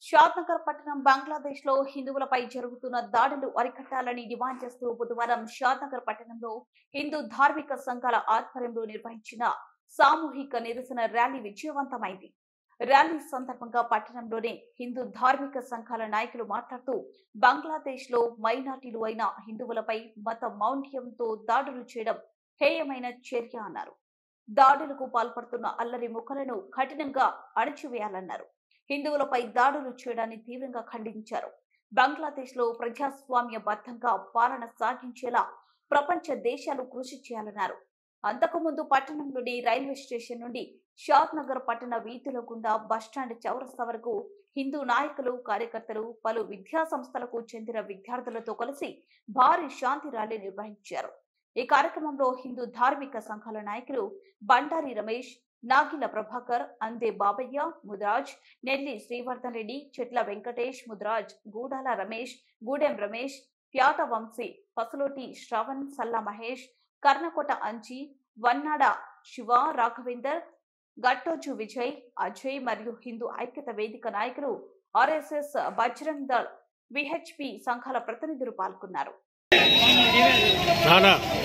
షాద్నగర్ పట్టణం బంగ్లాదేశ్ లో హిందువులపై జరుగుతున్న దాడులు అరికట్టాలని డిమాండ్ చేస్తూ బుధవారం షాద్నగర్ పట్టణంలో హిందూ ధార్మిక సంఘాల ఆధ్వర్యంలో నిర్వహించిన సామూహిక నిరసన ర్యాలీ విజయవంతమైంది ర్యాలీ సందర్భంగా పట్టణంలోని హిందూ ధార్మిక సంఘాల నాయకులు మాట్లాడుతూ బంగ్లాదేశ్ లో మైనార్టీలు అయిన హిందువులపై మత మౌఢ్యంతో దాడులు చేయడం హేయమైన చర్య అన్నారు దాడులకు పాల్పడుతున్న అల్లరి ముఖలను కఠినంగా అణచివేయాలన్నారు హిందువులపై దాడులు చేయడాన్ని తీవ్రంగా ఖండించారు బంగ్లాదేశ్ లో ప్రజాస్వామ్య బద్ధంగా పాలన సాగించేలా ప్రపంచ దేశాలు కృషి చేయాలన్నారు అంతకుముందు పట్టణంలోని రైల్వే స్టేషన్ నుండి షాద్ నగర్ పట్టణ వీధుల గుండా బస్టాండ్ చౌరస్తా వరకు హిందూ నాయకులు కార్యకర్తలు పలు విద్యా సంస్థలకు చెందిన విద్యార్థులతో కలిసి భారీ శాంతి ర్యాలీ నిర్వహించారు ఈ కార్యక్రమంలో హిందూ ధార్మిక సంఘాల నాయకులు బండారి రమేష్ నాగిల ప్రభాకర్ అందే బాబయ్య ముద్రాజ్ నెల్లి శ్రీవర్ధన్ రెడ్డి చెట్ల వెంకటేష్ ముద్రాజ్ గూడాల రమేష్ గూడెం రమేష్ ప్యాట వంశీ పసులోటి శ్రవణ్ సల్లా మహేష్ కర్ణకోట అంచి వన్నాడ శివ రాఘవేందర్ గట్టోజు విజయ్ అజయ్ మరియు హిందూ ఐక్యత వేదిక నాయకులు ఆర్ఎస్ఎస్ బజరంగ్ దళ్ విహెచ్పి సంఘాల ప్రతినిధులు పాల్గొన్నారు నానా